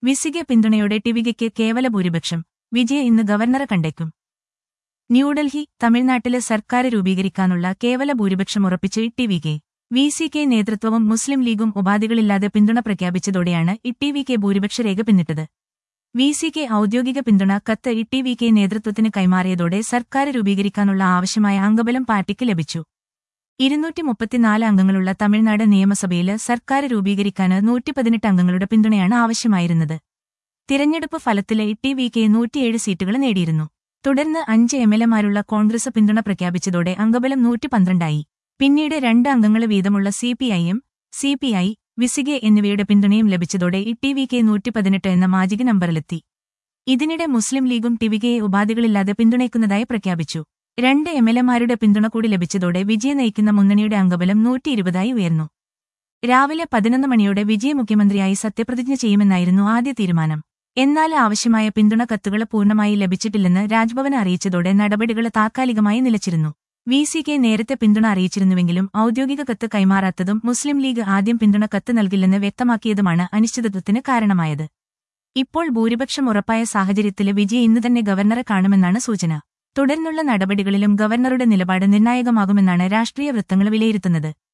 വിസിക പിന്തുണയോടെ ടിവികയ്ക്ക് കേവല ഭൂരിപക്ഷം വിജയ ഇന്ന് ഗവർണറെ കണ്ടേക്കും ന്യൂഡൽഹി തമിഴ്നാട്ടില് സർക്കാർ രൂപീകരിക്കാനുള്ള കേവല ഭൂരിപക്ഷം ഉറപ്പിച്ച് ടിവികെ വി സി കെ നേതൃത്വവും മുസ്ലിം ലീഗും ഉപാധികളില്ലാതെ പിന്തുണ പ്രഖ്യാപിച്ചതോടെയാണ് ഇ കെ ഭൂരിപക്ഷ രേഖ പിന്നിട്ടത് വി സി കെ ഔദ്യോഗിക പിന്തുണ കത്ത് ഇ വി കെ നേതൃത്വത്തിന് കൈമാറിയതോടെ സർക്കാർ രൂപീകരിക്കാനുള്ള ആവശ്യമായ അംഗബലം പാർട്ടിക്ക് ലഭിച്ചു ഇരുന്നൂറ്റി മുപ്പത്തിനാല് അംഗങ്ങളുള്ള തമിഴ്നാട് നിയമസഭയില് സർക്കാർ രൂപീകരിക്കാന് നൂറ്റി പതിനെട്ട് അംഗങ്ങളുടെ പിന്തുണയാണ് ആവശ്യമായിരുന്നത് തിരഞ്ഞെടുപ്പ് ഫലത്തില് ഇ വി കെ നൂറ്റിയേഴ് സീറ്റുകൾ നേടിയിരുന്നു തുടർന്ന് അഞ്ച് എംഎൽഎമാരുള്ള കോൺഗ്രസ് പിന്തുണ പ്രഖ്യാപിച്ചതോടെ അംഗബലം നൂറ്റി പന്ത്രണ്ടായി പിന്നീട് രണ്ട് അംഗങ്ങൾ വീതമുള്ള C P IM C P I VCK എന്നിവയുടെ പിന്തുണയും ലഭിച്ചതോടെ ഇ ടി വി കെ നൂറ്റി പതിനെട്ട് എന്ന മാജിക നമ്പറിലെത്തി ഇതിനിടെ മുസ്ലിം ലീഗും ടിവികയെ ഉപാധികളില്ലാതെ പിന്തുണയ്ക്കുന്നതായി പ്രഖ്യാപിച്ചു രണ്ട് എംഎൽഎമാരുടെ പിന്തുണ കൂടി ലഭിച്ചതോടെ വിജയ നയിക്കുന്ന മുന്നണിയുടെ അംഗബലം നൂറ്റി ഇരുപതായി ഉയർന്നു രാവിലെ പതിനൊന്ന് മണിയോടെ വിജയ മുഖ്യമന്ത്രിയായി സത്യപ്രതിജ്ഞ ചെയ്യുമെന്നായിരുന്നു ആദ്യ തീരുമാനം എന്നാൽ ആവശ്യമായ പിന്തുണ കത്തുകൾ പൂർണ്ണമായി ലഭിച്ചിട്ടില്ലെന്ന് രാജ്ഭവൻ അറിയിച്ചതോടെ നടപടികൾ താത്കാലികമായി നിലച്ചിരുന്നു വി സി കെ നേരത്തെ പിന്തുണ അറിയിച്ചിരുന്നുവെങ്കിലും ഔദ്യോഗിക കത്ത് കൈമാറാത്തതും മുസ്ലിം ലീഗ് ആദ്യം പിന്തുണ കത്ത് നൽകില്ലെന്ന് വ്യക്തമാക്കിയതുമാണ് അനിശ്ചിതത്വത്തിന് കാരണമായത് ഇപ്പോൾ ഭൂരിപക്ഷം ഉറപ്പായ സാഹചര്യത്തില് വിജയ് ഇന്ന് തന്നെ ഗവർണറെ കാണുമെന്നാണ് സൂചന തുടർന്നുള്ള നടപടികളിലും ഗവർണറുടെ നിലപാട് നിർണായകമാകുമെന്നാണ് രാഷ്ട്രീയ വൃത്തങ്ങൾ വിലയിരുത്തുന്നത്